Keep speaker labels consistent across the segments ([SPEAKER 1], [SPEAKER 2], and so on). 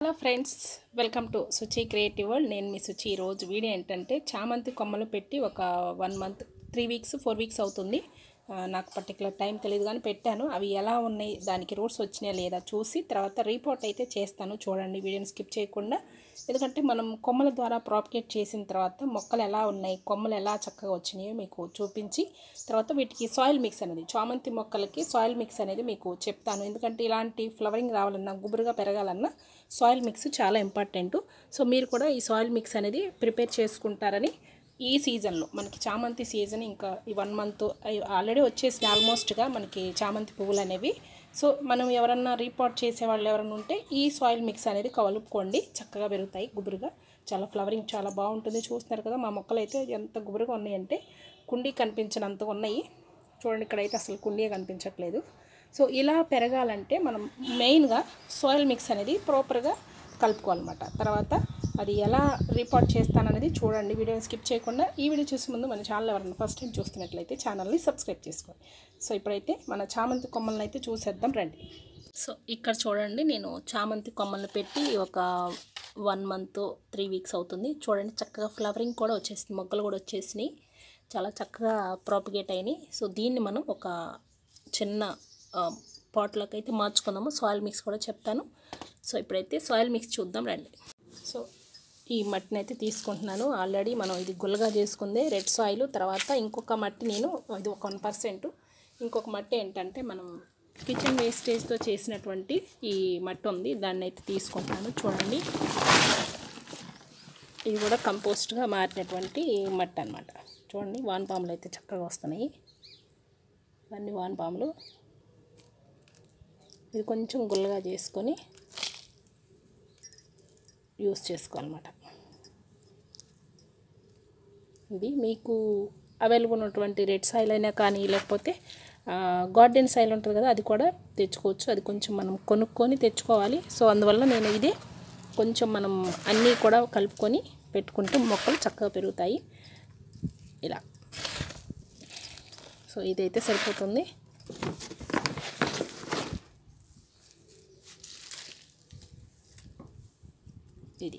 [SPEAKER 1] Hello friends welcome to Suchi creative world నేను మీ సుచి ఈరోజు వీడియో ఏంటంటే చామంతి కొమ్మలు పెట్టి ఒక one month three weeks four weeks అవుతుంది ఆ, నాకు పర్టికులర్ టైం తెలియదు కానీ పెట్టాను అవి ఎలా ఉన్నాయి దానికి రూట్స్ వచ్చినాయా లేదా చూసి తర్వాత రిపోర్ట్ అయితే చేస్తాను చూడండి వీడియోని స్కిప్ చేయకుండా ఎందుకంటే మనం కొమ్మల ద్వారా ప్రాపగేట్ చేసిన తర్వాత మొక్కలు ఎలా ఉన్నాయి కొమ్మలు ఎలా చక్కగా వచ్చినాయో మీకు చూపించి తర్వాత వీటికి సాయిల్ మిక్స్ అనేది చామంతి మొక్కలకి సాయిల్ మిక్స్ అనేది మీకు చెప్తాను ఎందుకంటే ఇలాంటి ఫ్లవరింగ్ రావాలన్నా గుబురుగా పెరగాలన్నా సాయిల్ మిక్స్ చాలా ఇంపార్టెంట్ సో మీరు కూడా ఈ సాయిల్ మిక్స్ అనేది ప్రిపేర్ చేసుకుంటారని ఈ సీజన్లో మనకి చామంతి సీజన్ ఇంకా ఈ వన్ మంత్ ఆల్రెడీ వచ్చేసిన ఆల్మోస్ట్గా మనకి చామంతి పువ్వులు అనేవి సో మనం ఎవరన్నా రీపోర్ట్ చేసే వాళ్ళు ఎవరన్నా ఉంటే ఈ సాయిల్ మిక్స్ అనేది కలుపుకోండి చక్కగా పెరుగుతాయి గుబురుగా చాలా ఫ్లవరింగ్ చాలా బాగుంటుంది చూస్తున్నారు కదా మా మొక్కలు అయితే ఎంత గుబురుగా ఉన్నాయంటే కుండీ కనిపించినంత ఉన్నాయి చూడండి ఇక్కడైతే అసలు కుండీ కనిపించట్లేదు సో ఇలా పెరగాలంటే మనం మెయిన్గా సాయిల్ మిక్స్ అనేది ప్రాపర్గా కలుపుకోవాలన్నమాట తర్వాత అది ఎలా రిపోర్ట్ చేస్తాననేది చూడండి వీడియోని స్కిప్ చేయకుండా ఈ వీడియో చూసే ముందు మన ఛానల్ ఎవరైనా ఫస్ట్ టైం చూస్తున్నట్లయితే ఛానల్ని సబ్స్క్రైబ్ చేసుకోండి సో ఇప్పుడైతే మన చామంతి కొమ్మలను అయితే చూసేద్దాం రండి సో ఇక్కడ చూడండి నేను చామంతి కొమ్మలు పెట్టి ఒక వన్ మంత్ త్రీ వీక్స్ అవుతుంది చూడండి చక్కగా ఫ్లవరింగ్ కూడా వచ్చేసింది మొగ్గలు కూడా వచ్చేసినాయి చాలా చక్కగా ప్రాపగేట్ అయినాయి సో దీన్ని మనం ఒక చిన్న పాట్లోకి అయితే మార్చుకుందాము సాయిల్ మిక్స్ కూడా చెప్తాను సో ఇప్పుడైతే సాయిల్ మిక్స్ చూద్దాం రండి సో ఈ మట్టిని అయితే తీసుకుంటున్నాను ఆల్రెడీ మనం ఇది గుల్లగా చేసుకుందే రెడ్ సాయిల్ తర్వాత ఇంకొక మట్టి నేను ఇది ఒక వన్ పర్సెంట్ ఇంకొక మట్టి ఏంటంటే మనం కిచెన్ వేస్టేజ్తో చేసినటువంటి ఈ మట్టి ఉంది దాన్ని అయితే తీసుకుంటున్నాను చూడండి ఇది కూడా కంపోస్ట్గా మారినటువంటి మట్టి అనమాట చూడండి వానపాములు అయితే చక్కగా వస్తున్నాయి అన్ని వానపాములు ఇది కొంచెం గుల్లగా చేసుకొని యూస్ చేసుకోవాలన్నమాట ఇది మీకు అవైలబుల్ ఉన్నటువంటి రెడ్ సాయిల్ అయినా కానీ లేకపోతే గార్డెన్ సాయిల్ ఉంటుంది కదా అది కూడా తెచ్చుకోవచ్చు అది కొంచెం మనం కొనుక్కొని తెచ్చుకోవాలి సో అందువల్ల నేను ఇదే కొంచెం మనం అన్నీ కూడా కలుపుకొని పెట్టుకుంటే మొక్కలు చక్కగా పెరుగుతాయి ఇలా సో ఇదైతే సరిపోతుంది ఇది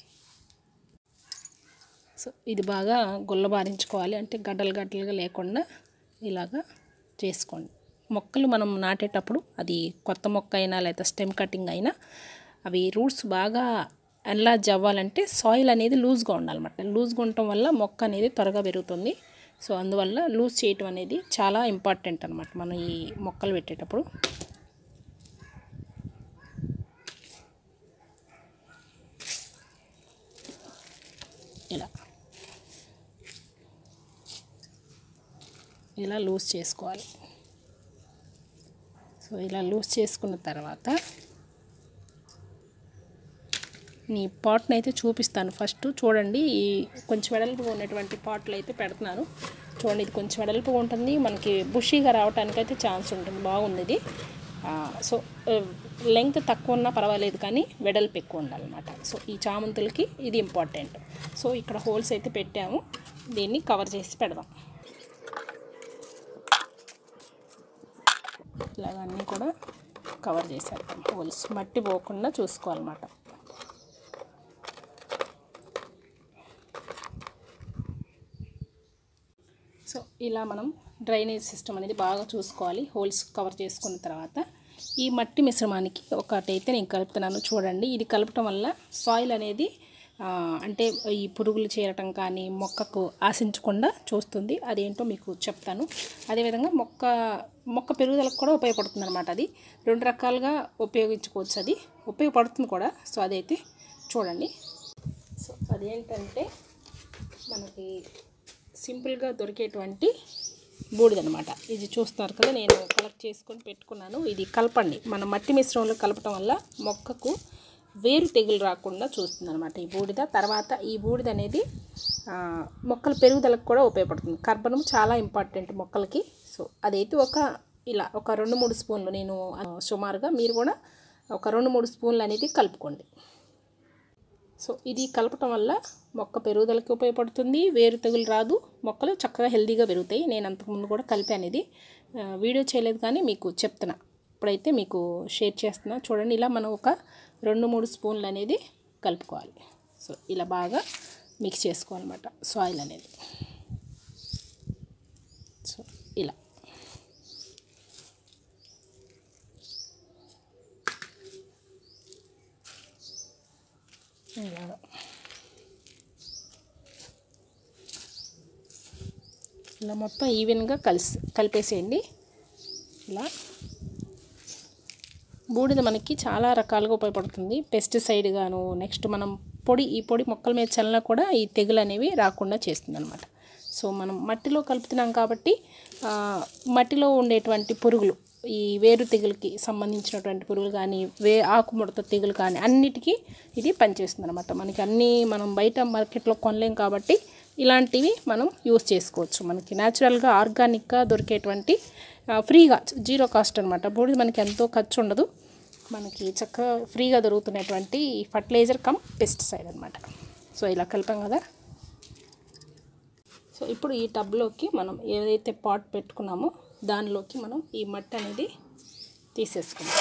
[SPEAKER 1] సో ఇది బాగా గుల్లబారించుకోవాలి అంటే గడ్డలు గడ్డలుగా లేకుండా ఇలాగా చేసుకోండి మొక్కలు మనం నాటేటప్పుడు అది కొత్త మొక్క అయినా లేదా స్టెమ్ కటింగ్ అయినా అవి రూట్స్ బాగా ఎన్లార్జ్ అవ్వాలంటే సాయిల్ అనేది లూజ్గా ఉండాలన్నమాట లూజ్గా ఉండటం వల్ల మొక్క అనేది త్వరగా పెరుగుతుంది సో అందువల్ల లూజ్ చేయటం అనేది చాలా ఇంపార్టెంట్ అనమాట మనం ఈ మొక్కలు పెట్టేటప్పుడు ఇలా ఇలా లూజ్ చేసుకోవాలి సో ఇలా లూజ్ చేసుకున్న తర్వాత నీ పాట్ని అయితే చూపిస్తాను ఫస్ట్ చూడండి ఈ కొంచెం వెడల్పుగా ఉన్నటువంటి పాట్లు అయితే పెడుతున్నాను చూడండి ఇది కొంచెం వెడల్పుగా ఉంటుంది మనకి బుషీగా రావడానికి అయితే ఛాన్స్ ఉంటుంది బాగుంది ఇది ఆ, సో లెంగ్త్ తక్కువ ఉన్నా పర్వాలేదు కానీ వెడల్పు ఎక్కువ ఉండాలన్నమాట సో ఈ చామంతులకి ఇది ఇంపార్టెంట్ సో ఇక్కడ హోల్స్ అయితే పెట్టాము దీన్ని కవర్ చేసి పెడదాం ఇలాగ అన్నీ కూడా కవర్ చేసేద్దాం హోల్స్ మట్టి పోకుండా చూసుకోవాలన్నమాట సో ఇలా మనం డ్రైనేజ్ సిస్టమ్ అనేది బాగా చూసుకోవాలి హోల్స్ కవర్ చేసుకున్న తర్వాత ఈ మట్టి మిశ్రమానికి ఒకటైతే నేను కలుపుతున్నాను చూడండి ఇది కలపటం వల్ల సాయిల్ అనేది ఆ, అంటే ఈ పురుగులు చేరటం కానీ మొక్కకు ఆశించకుండా చూస్తుంది అదేంటో మీకు చెప్తాను అదేవిధంగా మొక్క మొక్క పెరుగుదలకు కూడా ఉపయోగపడుతుంది అనమాట అది రెండు రకాలుగా ఉపయోగించుకోవచ్చు అది ఉపయోగపడుతుంది కూడా సో అదైతే చూడండి సో అదేంటంటే మనకి సింపుల్గా దొరికేటువంటి బూడిదనమాట ఇది చూస్తున్నారు కదా నేను కలెక్ట్ చేసుకొని పెట్టుకున్నాను ఇది కలపండి మన మట్టి మిశ్రమంలో కలపటం వల్ల మొక్కకు వేరు తెగులు రాకుండా చూస్తుంది అనమాట ఈ బూడిద తర్వాత ఈ బూడిద అనేది ఆ, మొక్కల పెరుగుదలకు కూడా ఉపయోగపడుతుంది కర్బనం చాలా ఇంపార్టెంట్ మొక్కలకి సో అదైతే ఒక ఇలా ఒక రెండు మూడు స్పూన్లు నేను ఆ, సుమారుగా మీరు కూడా ఒక రెండు మూడు స్పూన్లు అనేది కలుపుకోండి సో ఇది కలపటం వల్ల మొక్క పెరుగుదలకి ఉపయోగపడుతుంది వేరు తెగులు రాదు మొక్కలు చక్కగా హెల్తీగా పెరుగుతాయి నేను అంతకుముందు కూడా కలిపాను ఇది ఆ, వీడియో చేయలేదు కానీ మీకు చెప్తున్నా ఇప్పుడైతే మీకు షేర్ చేస్తున్నా చూడండి ఇలా మనం ఒక రెండు మూడు స్పూన్లు అనేది కలుపుకోవాలి సో ఇలా బాగా మిక్స్ చేసుకోవాలన్నమాట సాయిల్ అనేది సో ఇలా ఇలాగా ఇలా మొత్తం ఈవెన్గా కలిసి కలిపేసేయండి ఇలా బూడిద మనకి చాలా రకాలుగా ఉపయోగపడుతుంది పెస్టిసైడ్ గాను నెక్స్ట్ మనం పొడి ఈ పొడి మొక్కల మీద చల్లన కూడా ఈ తెగులు అనేవి రాకుండా చేస్తుంది అనమాట సో మనం మట్టిలో కలుపుతున్నాం కాబట్టి ఆ, మట్టిలో ఉండేటువంటి పురుగులు ఈ వేరు తెగులకి సంబంధించినటువంటి పురుగులు కానీ వే ఆకుముడత తెగులు కానీ అన్నిటికీ ఇది పనిచేస్తుంది అనమాట మనకి అన్నీ మనం బయట మార్కెట్లో కొనలేం కాబట్టి ఇలాంటివి మనం యూస్ చేసుకోవచ్చు మనకి న్యాచురల్గా ఆర్గానిక్గా దొరికేటువంటి ఆ, ఫ్రీగా జీరో కాస్ట్ అనమాట బూడిద మనకి ఎంతో ఖర్చు ఉండదు మనకి చక్కగా ఫ్రీగా దొరుకుతున్నటువంటి ఫర్టిలైజర్ కమ్ పెస్టిసైడ్ అనమాట సో ఇలా కలిపాం కదా సో ఇప్పుడు ఈ టబ్లోకి మనం ఏదైతే పాట్ పెట్టుకున్నామో దానిలోకి మనం ఈ మట్టి అనేది తీసేసుకుందాం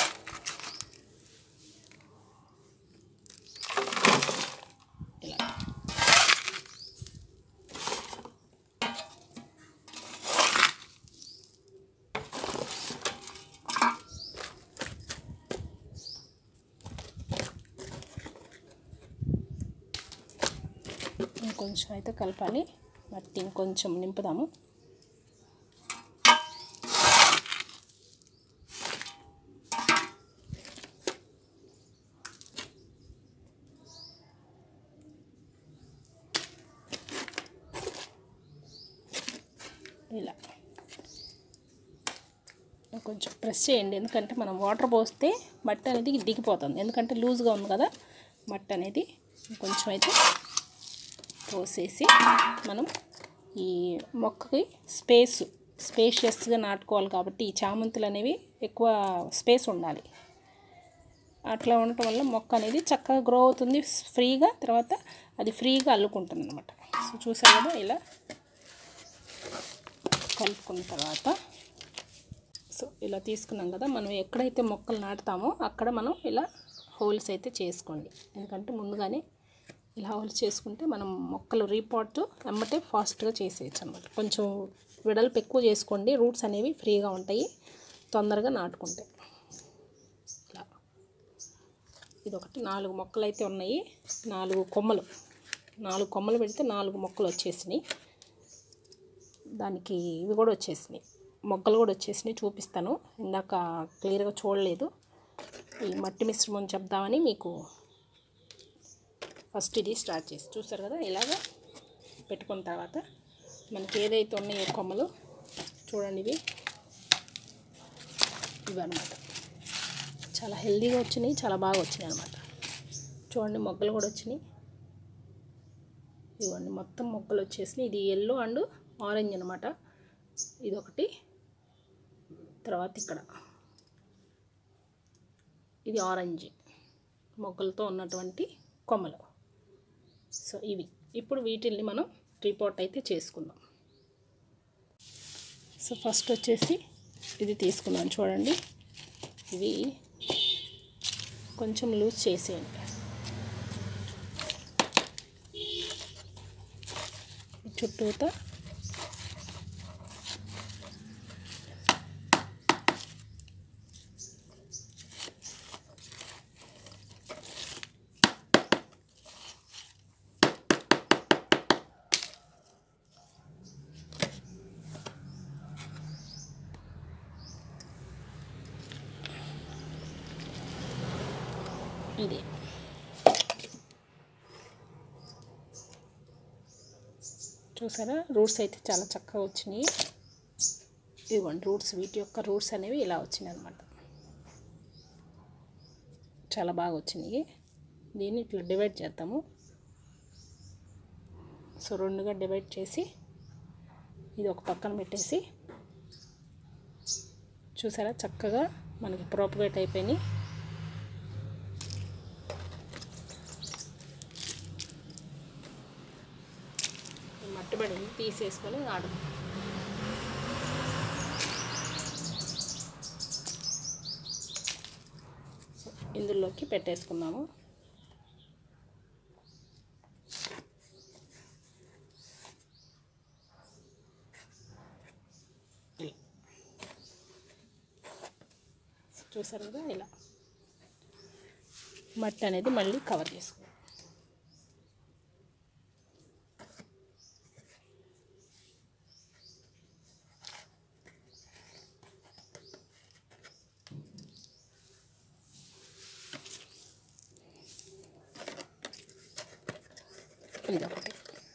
[SPEAKER 1] ఇలా ఇంకొంచెం అయితే కలపాలి మట్టి ఇంకొంచెం నింపుదాము ఇలా కొంచెం ప్రెస్ చేయండి ఎందుకంటే మనం వాటర్ పోస్తే మట్టి అనేది దిగిపోతుంది ఎందుకంటే లూజ్గా ఉంది కదా మట్టి అనేది కొంచెం అయితే పోసేసి మనం ఈ మొక్కకి స్పేస్ స్పేషియస్గా నాటుకోవాలి కాబట్టి ఈ చామంతులు అనేవి ఎక్కువ స్పేస్ ఉండాలి అట్లా ఉండటం వల్ల మొక్క అనేది చక్కగా గ్రో అవుతుంది ఫ్రీగా తర్వాత అది ఫ్రీగా అల్లుకుంటుంది అనమాట సో చూసారు కదా ఇలా కలుపుకున్న తర్వాత సో ఇలా తీసుకున్నాం కదా మనం ఎక్కడైతే మొక్కలు నాటుతామో అక్కడ మనం ఇలా హోల్స్ అయితే చేసుకోండి ఎందుకంటే ముందుగానే ఇలా హోల్స్ చేసుకుంటే మనం మొక్కలు రీపాట్ ఎమ్మటే ఫాస్ట్గా చేసేయచ్చు అనమాట కొంచెం వెడల్పు ఎక్కువ చేసుకోండి రూట్స్ అనేవి ఫ్రీగా ఉంటాయి తొందరగా నాటుకుంటాయి ఇలా ఇదొకటి నాలుగు మొక్కలు అయితే ఉన్నాయి నాలుగు కొమ్మలు నాలుగు కొమ్మలు పెడితే నాలుగు మొక్కలు వచ్చేసినాయి దానికి ఇవి కూడా వచ్చేసినాయి మొగ్గలు కూడా వచ్చేసినాయి చూపిస్తాను ఇందాక క్లియర్గా చూడలేదు ఈ మట్టి మిశ్రమం చెప్దామని మీకు ఫస్ట్ ఇది స్టార్ట్ చేసి చూస్తారు కదా ఇలాగ పెట్టుకున్న తర్వాత మనకి ఏదైతే ఉన్నాయో కొమ్మలు చూడండి ఇవి ఇవి అనమాట చాలా హెల్దీగా వచ్చినాయి చాలా బాగా వచ్చినాయి అనమాట చూడండి మొగ్గలు కూడా వచ్చినాయి ఇవ్వండి మొత్తం మొక్కలు వచ్చేసినాయి ఇది ఎల్లో అండ్ ఆరెంజ్ అనమాట ఇదొకటి తర్వాత ఇక్కడ ఇది ఆరెంజ్ మొక్కలతో ఉన్నటువంటి కొమ్మలు సో ఇవి ఇప్పుడు వీటిల్ని మనం రిపోర్ట్ అయితే చేసుకుందాం సో ఫస్ట్ వచ్చేసి ఇది తీసుకున్నాను చూడండి ఇవి కొంచెం లూజ్ చేసేయండి చుట్టూతో ఇది చూసారా రూట్స్ అయితే చాలా చక్కగా వచ్చినాయి ఇవ్వండి రూట్స్ వీటి యొక్క రూట్స్ అనేవి ఇలా వచ్చినాయి అనమాట చాలా బాగా వచ్చినాయి దీన్ని ఇట్లా డివైడ్ చేద్దాము సో రెండుగా డివైడ్ చేసి ఇది ఒక పక్కన పెట్టేసి చూసారా చక్కగా మనకి ప్రోపగేట్ అయిపోయినాయి ఈ మట్టి పడింది తీసేసుకొని ఆడు ఇందులో బౌల్లోకి పెట్టేసుకుందాము ఇలా. చూసారు కదా ఇలా మట్టి అనేది మళ్ళీ కవర్ చేసుకోవాలి ఇదొకటి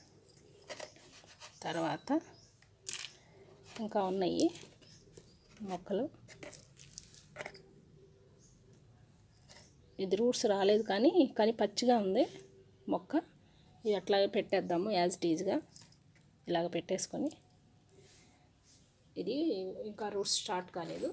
[SPEAKER 1] తర్వాత ఇంకా ఉన్నాయి మొక్కలు ఇది రూట్స్ రాలేదు కానీ కానీ పచ్చిగా ఉంది మొక్క ఇది అట్లాగే పెట్టేద్దాము యాజ్ టీజ్గా ఇలాగ పెట్టేసుకొని ఇది ఇంకా రూట్స్ స్టార్ట్ కాలేదు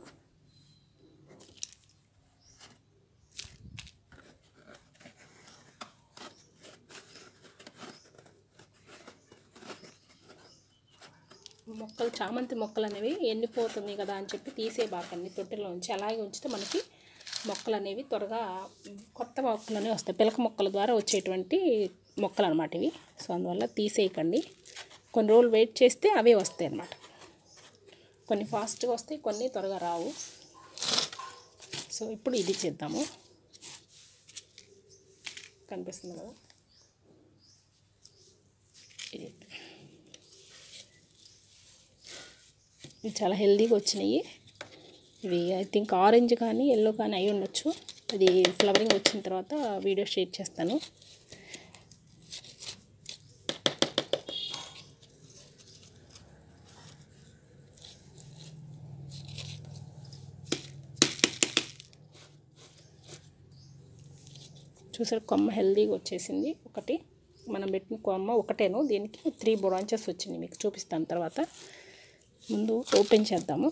[SPEAKER 1] మొక్కలు చామంతి మొక్కలు అనేవి ఎండిపోతుంది కదా అని చెప్పి తీసేబాకండి తొట్టెలో ఉంచి అలాగే ఉంచితే మనకి మొక్కలు అనేవి త్వరగా కొత్త మొక్కలు అనేవి వస్తాయి పిలక మొక్కల ద్వారా వచ్చేటువంటి మొక్కలు అనమాట ఇవి సో అందువల్ల తీసేయకండి కొన్ని రోజులు వెయిట్ చేస్తే అవే వస్తాయి అన్నమాట కొన్ని ఫాస్ట్గా వస్తాయి కొన్ని త్వరగా రావు సో ఇప్పుడు ఇది చేద్దాము కనిపిస్తుంది కదా ఇది ఇవి చాలా హెల్తీగా వచ్చినాయి ఇవి ఐ థింక్ ఆరెంజ్ కానీ ఎల్లో కానీ అయి ఉండొచ్చు ఇది ఫ్లవరింగ్ వచ్చిన తర్వాత వీడియో షేర్ చేస్తాను చూసారు కొమ్మ హెల్తీగా వచ్చేసింది ఒకటి మనం పెట్టిన కొమ్మ ఒకటేను దీనికి త్రీ బ్రాంచెస్ వచ్చింది మీకు చూపిస్తాను తర్వాత ముందు ఓపెన్ చేద్దాము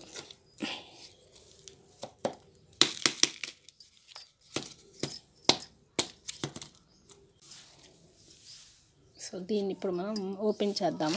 [SPEAKER 1] సో దీన్ని ఇప్పుడు మనం ఓపెన్ చేద్దాము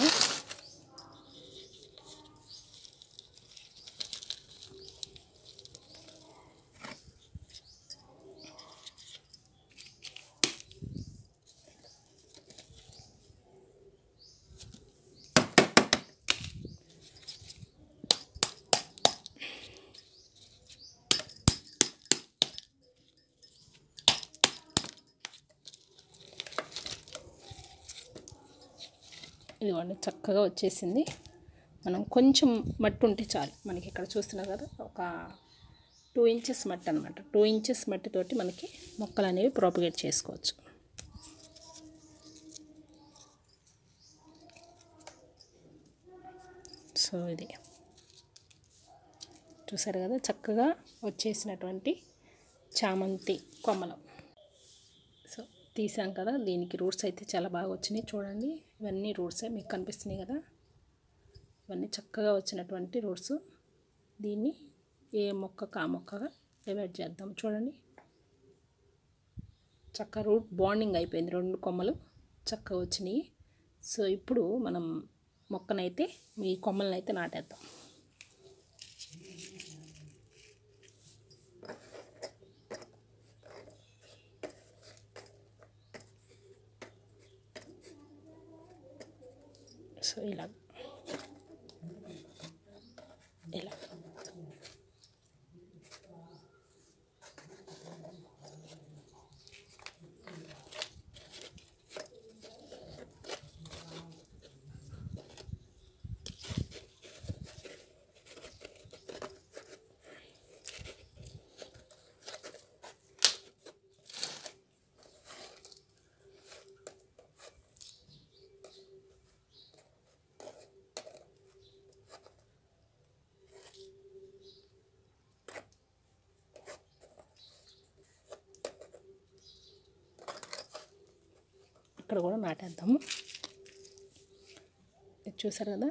[SPEAKER 1] ఇదిగోండి చక్కగా వచ్చేసింది మనం కొంచెం మట్టి ఉంటే చాలు మనకి ఇక్కడ చూస్తున్నారు కదా ఒక టూ ఇంచెస్ మట్టి అనమాట టూ ఇంచెస్ మట్టితోటి మనకి మొక్కలు అనేవి ప్రాపగేట్ చేసుకోవచ్చు సో ఇది చూసారు కదా చక్కగా వచ్చేసినటువంటి చామంతి కొమ్మలు సో తీసాం కదా దీనికి రూట్స్ అయితే చాలా బాగా వచ్చినాయి చూడండి ఇవన్నీ రూట్సే మీకు కనిపిస్తున్నాయి కదా ఇవన్నీ చక్కగా వచ్చినటువంటి రూట్స్ దీన్ని ఏ మొక్కకు ఆ మొక్కగా డివైడ్ చేద్దాం చూడండి చక్క రూట్ బాండింగ్ అయిపోయింది రెండు కొమ్మలు చక్కగా వచ్చినాయి సో ఇప్పుడు మనం మొక్కనైతే మీ కొమ్మలను అయితే నాటేద్దాం సో ఇలా ఇలా ఇక్కడ కూడా నాటేద్దాము ఇది చూసారు కదా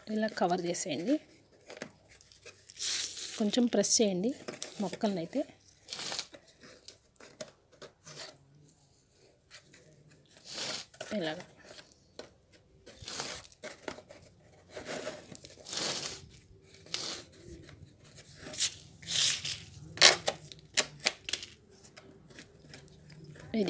[SPEAKER 1] ఇలా కవర్ చేసేయండి కొంచెం ప్రెస్ చేయండి మొక్కలను అయితే ఇలాగా ఇది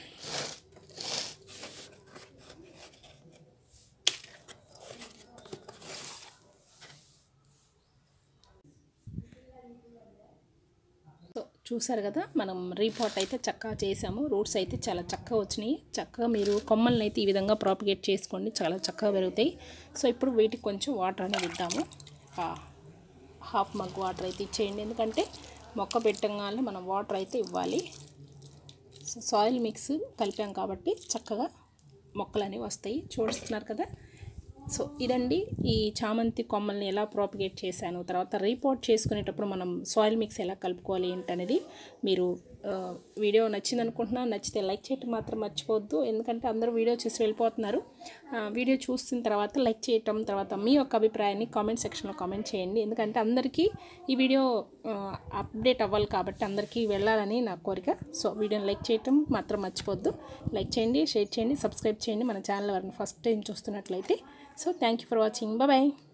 [SPEAKER 1] సో చూసారు కదా మనం రీపాట్ అయితే చక్కగా చేసాము రూట్స్ అయితే చాలా చక్కగా వచ్చినాయి చక్కగా మీరు కొమ్మల్ని అయితే ఈ విధంగా ప్రాపిగేట్ చేసుకోండి చాలా చక్కగా పెరుగుతాయి సో ఇప్పుడు వీటికి కొంచెం వాటర్ అనేది ఇద్దాము హాఫ్ మగ్ వాటర్ అయితే ఇచ్చేయండి ఎందుకంటే మొక్క పెట్టగానే మనం వాటర్ అయితే ఇవ్వాలి సో సాయిల్ మిక్స్ కలిపాం కాబట్టి చక్కగా మొక్కలు అనేవి వస్తాయి చూస్తున్నారు కదా సో ఇదండి ఈ చామంతి కొమ్మల్ని ఎలా ప్రాపిగేట్ చేశాను తర్వాత రీపోర్ట్ చేసుకునేటప్పుడు మనం సాయిల్ మిక్స్ ఎలా కలుపుకోవాలి ఏంటనేది మీరు ఆ, వీడియో నచ్చింది అనుకుంటున్నా నచ్చితే లైక్ చేయటం మాత్రం మర్చిపోవద్దు ఎందుకంటే అందరూ వీడియో చూసి వెళ్ళిపోతున్నారు ఆ, వీడియో చూసిన తర్వాత లైక్ చేయటం తర్వాత మీ యొక్క అభిప్రాయాన్ని కామెంట్ సెక్షన్లో కామెంట్ చేయండి ఎందుకంటే అందరికీ ఈ వీడియో ఆ, అప్డేట్ అవ్వాలి కాబట్టి అందరికీ వెళ్ళాలని నా కోరిక సో వీడియోని లైక్ చేయటం మాత్రం మర్చిపోవద్దు లైక్ చేయండి షేర్ చేయండి సబ్స్క్రైబ్ చేయండి మన ఛానల్ ఎవరిని ఫస్ట్ టైం చూస్తున్నట్లయితే so thank you for watching bye